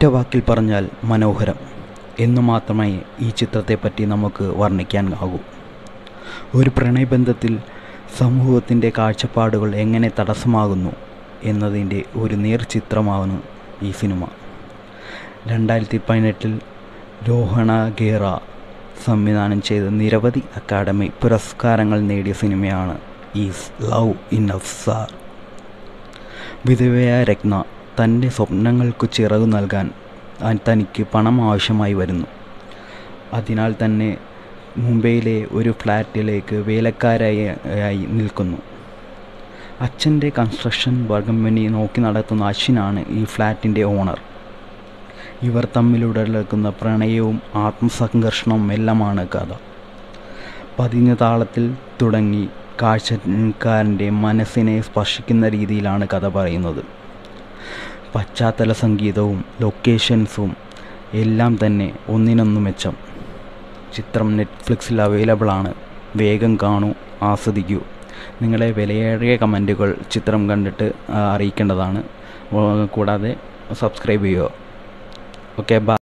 ഒറ്റ വാക്കിൽ പറഞ്ഞാൽ മനോഹരം എന്നു മാത്രമേ ഈ ചിത്രത്തെപ്പറ്റി നമുക്ക് വർണ്ണിക്കാൻ ആകൂ ഒരു പ്രണയബന്ധത്തിൽ സമൂഹത്തിൻ്റെ കാഴ്ചപ്പാടുകൾ എങ്ങനെ തടസ്സമാകുന്നു എന്നതിൻ്റെ ഒരു നേർചിത്രമാണ് ഈ സിനിമ രണ്ടായിരത്തി പതിനെട്ടിൽ രോഹണ ഗേറ സംവിധാനം ചെയ്ത നിരവധി അക്കാഡമി പുരസ്കാരങ്ങൾ നേടിയ സിനിമയാണ് ഈസ് ലവ് ഇൻ അഫ്സാർ വിധവയായ രത്ന തൻ്റെ സ്വപ്നങ്ങൾക്ക് ചിറകു നൽകാൻ തനിക്ക് പണം ആവശ്യമായി വരുന്നു അതിനാൽ തന്നെ മുംബൈയിലെ ഒരു ഫ്ലാറ്റിലേക്ക് വേലക്കാരായി ആയി നിൽക്കുന്നു അച്ഛൻ്റെ കൺസ്ട്രക്ഷൻ കമ്പനി നോക്കി നടത്തുന്ന അശ്വിനാണ് ഈ ഫ്ലാറ്റിൻ്റെ ഓണർ ഇവർ തമ്മിലുടലെക്കുന്ന പ്രണയവും ആത്മസംഘർഷണവും എല്ലാമാണ് കഥ പതിഞ്ഞ താളത്തിൽ തുടങ്ങി കാഴ്ചക്കാരൻ്റെ മനസ്സിനെ സ്പർശിക്കുന്ന രീതിയിലാണ് കഥ പറയുന്നത് പശ്ചാത്തല സംഗീതവും ലൊക്കേഷൻസും എല്ലാം തന്നെ ഒന്നിനൊന്നു മെച്ചം ചിത്രം നെറ്റ്ഫ്ലിക്സിൽ അവൈലബിൾ ആണ് വേഗം കാണൂ ആസ്വദിക്കൂ നിങ്ങളെ വിലയേറിയ കമൻറ്റുകൾ ചിത്രം കണ്ടിട്ട് അറിയിക്കേണ്ടതാണ് കൂടാതെ സബ്സ്ക്രൈബ് ചെയ്യുക ഓക്കെ ബൈ